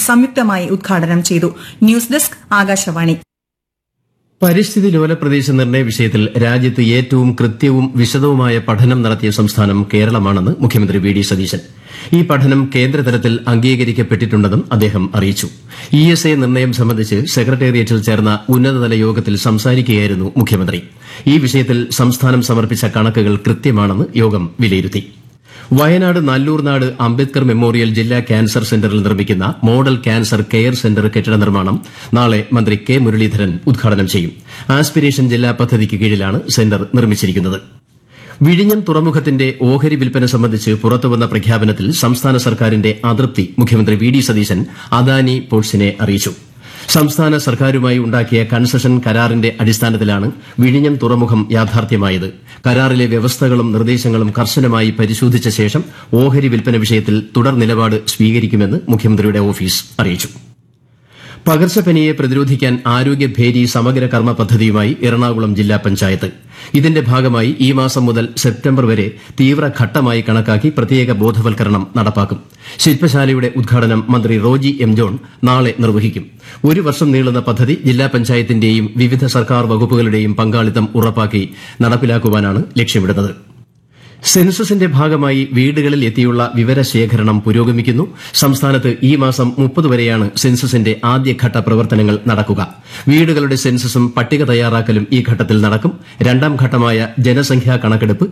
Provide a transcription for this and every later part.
സംയുക്തമായി ഉദ്ഘാടനം ചെയ്തു ന്യൂസ് ഡെസ്ക് ആകാശവാണി പരിസ്ഥിതി ലോല പ്രദേശ നിർണയ വിഷയത്തിൽ രാജ്യത്ത് ഏറ്റവും കൃത്യവും വിശദവുമായ പഠനം നടത്തിയ സംസ്ഥാനം കേരളമാണെന്ന് മുഖ്യമന്ത്രി വി ഡി സതീശൻ ഈ പഠനം കേന്ദ്രതലത്തിൽ അംഗീകരിക്കപ്പെട്ടിട്ടുണ്ടെന്നും അദ്ദേഹം അറിയിച്ചു ഇ എസ് എ നിർണയം സംബന്ധിച്ച് സെക്രട്ടേറിയറ്റിൽ ചേർന്ന ഉന്നതതല യോഗത്തിൽ സംസാരിക്കുകയായിരുന്നു മുഖ്യമന്ത്രി ഈ വിഷയത്തിൽ സംസ്ഥാനം സമർപ്പിച്ച കണക്കുകൾ കൃത്യമാണെന്ന് യോഗം വിലയിരുത്തി വയനാട് നല്ലൂർനാട് അംബേദ്കർ മെമ്മോറിയൽ ജില്ലാ ക്യാൻസർ സെന്ററിൽ നിർമ്മിക്കുന്ന മോഡൽ ക്യാൻസർ കെയർ സെന്റർ കെട്ടിട നിർമ്മാണം നാളെ മന്ത്രി കെ മുരളീധരൻ ഉദ്ഘാടനം ചെയ്യും ആസ്പിരേഷൻ ജില്ലാ പദ്ധതിക്ക് കീഴിലാണ് സെന്റർ നിർമ്മിച്ചിരിക്കുന്നത് വിഴിഞ്ഞം തുറമുഖത്തിന്റെ ഓഹരി വിൽപ്പന സംബന്ധിച്ച് പുറത്തുവന്ന പ്രഖ്യാപനത്തിൽ സംസ്ഥാന സർക്കാരിന്റെ അതൃപ്തി മുഖ്യമന്ത്രി വി ഡി സതീശൻ അദാനി പോർട്സിനെ അറിയിച്ചു സംസ്ഥാന സർക്കാരുമായി ഉണ്ടാക്കിയ കൺസഷൻ കരാറിന്റെ അടിസ്ഥാനത്തിലാണ് വിഴിഞ്ഞം തുറമുഖം യാഥാർത്ഥ്യമായത് കരാറിലെ വ്യവസ്ഥകളും നിർദ്ദേശങ്ങളും കർശനമായി പരിശോധിച്ച ശേഷം ഓഹരി വിൽപ്പന വിഷയത്തിൽ തുടർ നിലപാട് സ്വീകരിക്കുമെന്ന് മുഖ്യമന്ത്രിയുടെ ഓഫീസ് അറിയിച്ചു പകർച്ചപ്പനിയെ പ്രതിരോധിക്കാൻ ആരോഗ്യഭേരി സമഗ്ര കർമ്മ പദ്ധതിയുമായി എറണാകുളം ജില്ലാ പഞ്ചായത്ത് ഇതിന്റെ ഭാഗമായി ഈ മാസം മുതൽ സെപ്റ്റംബർ വരെ തീവ്രഘട്ടമായി കണക്കാക്കി പ്രത്യേക ബോധവൽക്കരണം നടപ്പാക്കും ശില്പശാലയുടെ ഉദ്ഘാടനം മന്ത്രി റോജി എം ജോൺ നാളെ നിർവഹിക്കും ഒരു വർഷം നീളുന്ന പദ്ധതി ജില്ലാ പഞ്ചായത്തിന്റെയും വിവിധ സർക്കാർ വകുപ്പുകളുടെയും പങ്കാളിത്തം ഉറപ്പാക്കി നടപ്പിലാക്കുവാനാണ് ലക്ഷ്യമിടുന്നത് സെൻസസിന്റെ ഭാഗമായി വീടുകളിൽ എത്തിയുള്ള വിവരശേഖരണം പുരോഗമിക്കുന്നു സംസ്ഥാനത്ത് ഈ മാസം മുപ്പത് വരെയാണ് സെൻസസിന്റെ ആദ്യഘട്ട പ്രവർത്തനങ്ങൾ നടക്കുക വീടുകളുടെ സെൻസസും പട്ടിക തയ്യാറാക്കലും ഈ ഘട്ടത്തിൽ നടക്കും രണ്ടാം ഘട്ടമായ ജനസംഖ്യാ കണക്കെടുപ്പ്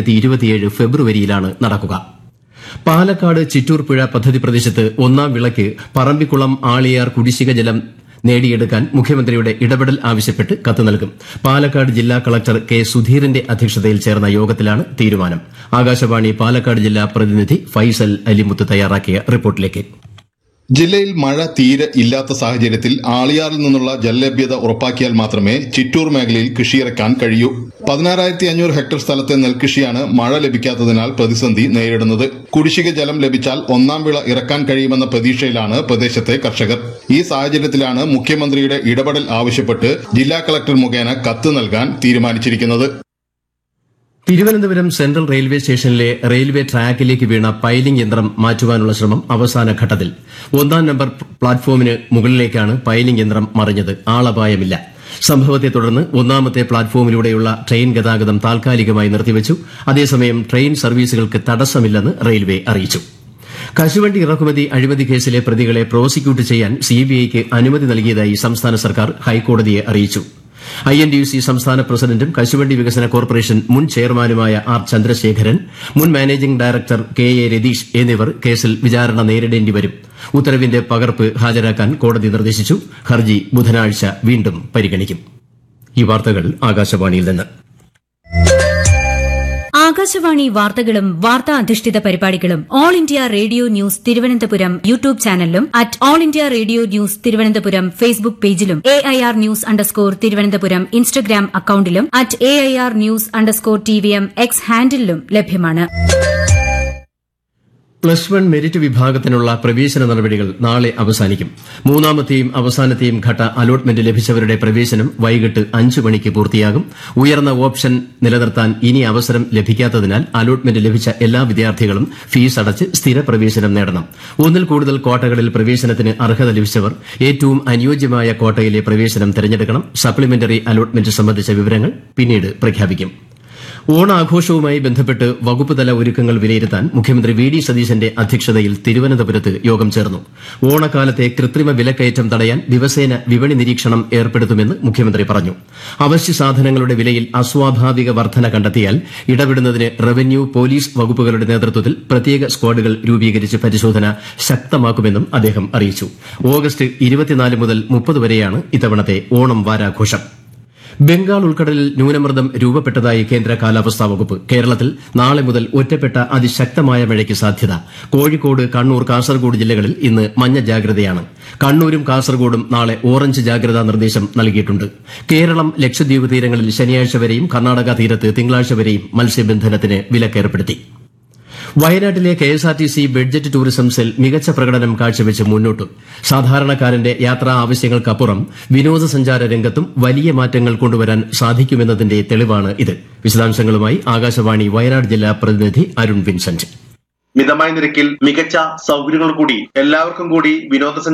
ഫെബ്രുവരിയിലാണ് നടക്കുക പാലക്കാട് ചിറ്റൂർ പുഴ പദ്ധതി പ്രദേശത്ത് ഒന്നാം വിളയ്ക്ക് പറമ്പിക്കുളം ആളിയാർ കുടിശ്ശിക ജലം നേടിയെടുക്കാൻ മുഖ്യമന്ത്രിയുടെ ഇടപെടൽ ആവശ്യപ്പെട്ട് കത്ത് നൽകും പാലക്കാട് ജില്ലാ കളക്ടർ കെ സുധീറിന്റെ അധ്യക്ഷതയിൽ ചേർന്ന യോഗത്തിലാണ് തീരുമാനം ആകാശവാണി പാലക്കാട് ജില്ലാ പ്രതിനിധി ഫൈസൽ അലിമുത്ത് തയ്യാറാക്കിയ റിപ്പോർട്ടിലേക്ക് ജില്ലയിൽ മഴ തീരെ ഇല്ലാത്ത സാഹചര്യത്തിൽ ആളിയാറിൽ നിന്നുള്ള ജലലഭ്യത ഉറപ്പാക്കിയാൽ മാത്രമേ ചിറ്റൂർ മേഖലയിൽ കൃഷിയിറക്കാൻ കഴിയൂ പതിനാറായിരത്തി അഞ്ഞൂറ് ഹെക്ടർ സ്ഥലത്തെ നെൽകൃഷിയാണ് മഴ ലഭിക്കാത്തതിനാൽ പ്രതിസന്ധി നേരിടുന്നത് കുടിശ്ശിക ജലം ലഭിച്ചാൽ ഒന്നാം വിള ഇറക്കാൻ കഴിയുമെന്ന പ്രതീക്ഷയിലാണ് പ്രദേശത്തെ കർഷകർ ഈ സാഹചര്യത്തിലാണ് മുഖ്യമന്ത്രിയുടെ ഇടപെടൽ ആവശ്യപ്പെട്ട് ജില്ലാ കളക്ടർ മുഖേന കത്ത് നൽകാൻ തീരുമാനിച്ചിരിക്കുന്നത് തിരുവനന്തപുരം സെൻട്രൽ റെയിൽവേ സ്റ്റേഷനിലെ റെയിൽവേ ട്രാക്കിലേക്ക് വീണ പൈലിംഗ് യന്ത്രം മാറ്റുവാനുള്ള ശ്രമം അവസാന ഘട്ടത്തിൽ ഒന്നാം നമ്പർ പ്ലാറ്റ്ഫോമിന് മുകളിലേക്കാണ് പൈലിംഗ് യന്ത്രം മറിഞ്ഞത് ആളപായമില്ല സംഭവത്തെ തുടർന്ന് ഒന്നാമത്തെ പ്ലാറ്റ്ഫോമിലൂടെയുള്ള ട്രെയിൻ ഗതാഗതം താൽക്കാലികമായി നിർത്തിവച്ചു അതേസമയം ട്രെയിൻ സർവീസുകൾക്ക് തടസ്സമില്ലെന്ന് റെയിൽവേ അറിയിച്ചു കശുവണ്ടി ഇറക്കുമതി അഴിമതി കേസിലെ പ്രതികളെ പ്രോസിക്യൂട്ട് ചെയ്യാൻ സിബിഐക്ക് അനുമതി നൽകിയതായി സംസ്ഥാന സർക്കാർ ഹൈക്കോടതിയെ അറിയിച്ചു I N D U C സംസ്ഥാന പ്രസിഡന്റും കശുവണ്ടി വികസന കോർപ്പറേഷൻ മുൻ ചെയർമാനുമായ ആർ ചന്ദ്രശേഖരൻ മുൻ managing director K A Ratheesh എന്നിവർ കേസിൽ വിചാരണ നേരിടേണ്ടി വരും ഉത്തരവിന്റെ പകർപ്പ് ഹാജരാക്കാൻ കോടതി നിർദ്ദേശിച്ചു ഹർജി ബുധനാഴ്ച വീണ്ടും പരിഗണിക്കും ഈ വാർത്തകൾ ആകാശവാണിയിൽ നിന്ന് ആകാശവാണി വാർത്തകളും വാർത്താ അധിഷ്ഠിത പരിപാടികളും all India radio news Thiruvananthapuram YouTube ചാനലിലും at all India radio news Thiruvananthapuram Facebook പേജിലും A I R news underscore Thiruvananthapuram Instagram അക്കൌണ്ടിലും at A I R news underscore T V M X ഹാൻഡിലും ലഭ്യമാണ് പ്ലസ് വൺ മെരിറ്റ് വിഭാഗത്തിനുള്ള പ്രവേശന നടപടികൾ നാളെ അവസാനിക്കും മൂന്നാമത്തെയും അവസാനത്തെയും ഘട്ട അലോട്ട്മെന്റ് ലഭിച്ചവരുടെ പ്രവേശനം വൈകിട്ട് അഞ്ച് മണിക്ക് പൂർത്തിയാകും ഉയർന്ന ഓപ്ഷൻ നിലനിർത്താൻ ഇനി അവസരം ലഭിക്കാത്തതിനാൽ അലോട്ട്മെന്റ് ലഭിച്ച എല്ലാ വിദ്യാർത്ഥികളും ഫീസ് അടച്ച് സ്ഥിര പ്രവേശനം നേടണം ഒന്നിൽ കൂടുതൽ കോട്ടകളിൽ പ്രവേശനത്തിന് അർഹത ലഭിച്ചവർ ഏറ്റവും അനുയോജ്യമായ കോട്ടയിലെ പ്രവേശനം തിരഞ്ഞെടുക്കണം സപ്ലിമെന്ററി അലോട്ട്മെന്റ് സംബന്ധിച്ച വിവരങ്ങൾ പിന്നീട് പ്രഖ്യാപിക്കും ഓണാഘോഷവുമായി ബന്ധപ്പെട്ട് വകുപ്പുതല ഒരുക്കങ്ങൾ വിലയിരുത്താൻ മുഖ്യമന്ത്രി വി ഡി സതീശന്റെ അധ്യക്ഷതയിൽ തിരുവനന്തപുരത്ത് യോഗം ചേർന്നു ഓണക്കാലത്തെ കൃത്രിമ വിലക്കയറ്റം തടയാൻ ദിവസേന വിപണി നിരീക്ഷണം ഏർപ്പെടുത്തുമെന്ന് മുഖ്യമന്ത്രി പറഞ്ഞു അവശ്യ സാധനങ്ങളുടെ വിലയിൽ അസ്വാഭാവിക വർധന കണ്ടെത്തിയാൽ ഇടപെടുന്നതിന് റവന്യൂ പോലീസ് വകുപ്പുകളുടെ നേതൃത്വത്തിൽ പ്രത്യേക സ്ക്വാഡുകൾ രൂപീകരിച്ച് പരിശോധന ശക്തമാക്കുമെന്നും അദ്ദേഹം അറിയിച്ചു ഓഗസ്റ്റ് ഇരുപത്തിനാല് മുതൽ മുപ്പത് വരെയാണ് ഇത്തവണത്തെ ഓണം വാരാഘോഷം ബംഗാൾ ഉൾക്കടലിൽ ന്യൂനമർദ്ദം രൂപപ്പെട്ടതായി കേന്ദ്ര കാലാവസ്ഥാ വകുപ്പ് കേരളത്തിൽ നാളെ മുതൽ ഒറ്റപ്പെട്ട അതിശക്തമായ മഴയ്ക്ക് സാധ്യത കോഴിക്കോട് കണ്ണൂർ കാസർഗോഡ് ജില്ലകളിൽ ഇന്ന് മഞ്ഞ ജാഗ്രതയാണ് കണ്ണൂരും കാസർഗോഡും നാളെ ഓറഞ്ച് ജാഗ്രതാ നിർദ്ദേശം നൽകിയിട്ടുണ്ട് കേരളം ലക്ഷദ്വീപ് തീരങ്ങളിൽ ശനിയാഴ്ച വരെയും കർണാടക തീരത്ത് തിങ്കളാഴ്ച വരെയും മത്സ്യബന്ധനത്തിന് വിലക്കേർപ്പെടുത്തി വയനാട്ടിലെ K S R T C budget tourism cell മികച്ച പ്രകടനം കാഴ്ചവെച്ച് മുന്നോട്ടു സാധാരണക്കാരന്റെ യാത്രാ ആവശ്യങ്ങൾക്കപ്പുറം വിനോദസഞ്ചാര രംഗത്തും വലിയ മാറ്റങ്ങൾ കൊണ്ടുവരാൻ സാധിക്കുമെന്നതിന്റെ തെളിവാണ് ഇത് വിശദാംശങ്ങളുമായി ആകാശവാണി വയനാട് ജില്ലാ പ്രതിനിധി അരുൺ വിൻസെന്റ് മിതമായ നിരക്കിൽ മികച്ച സൗകര്യങ്ങൾ കൂടി എല്ലാവർക്കും കൂടി വിനോദസഞ്ചാര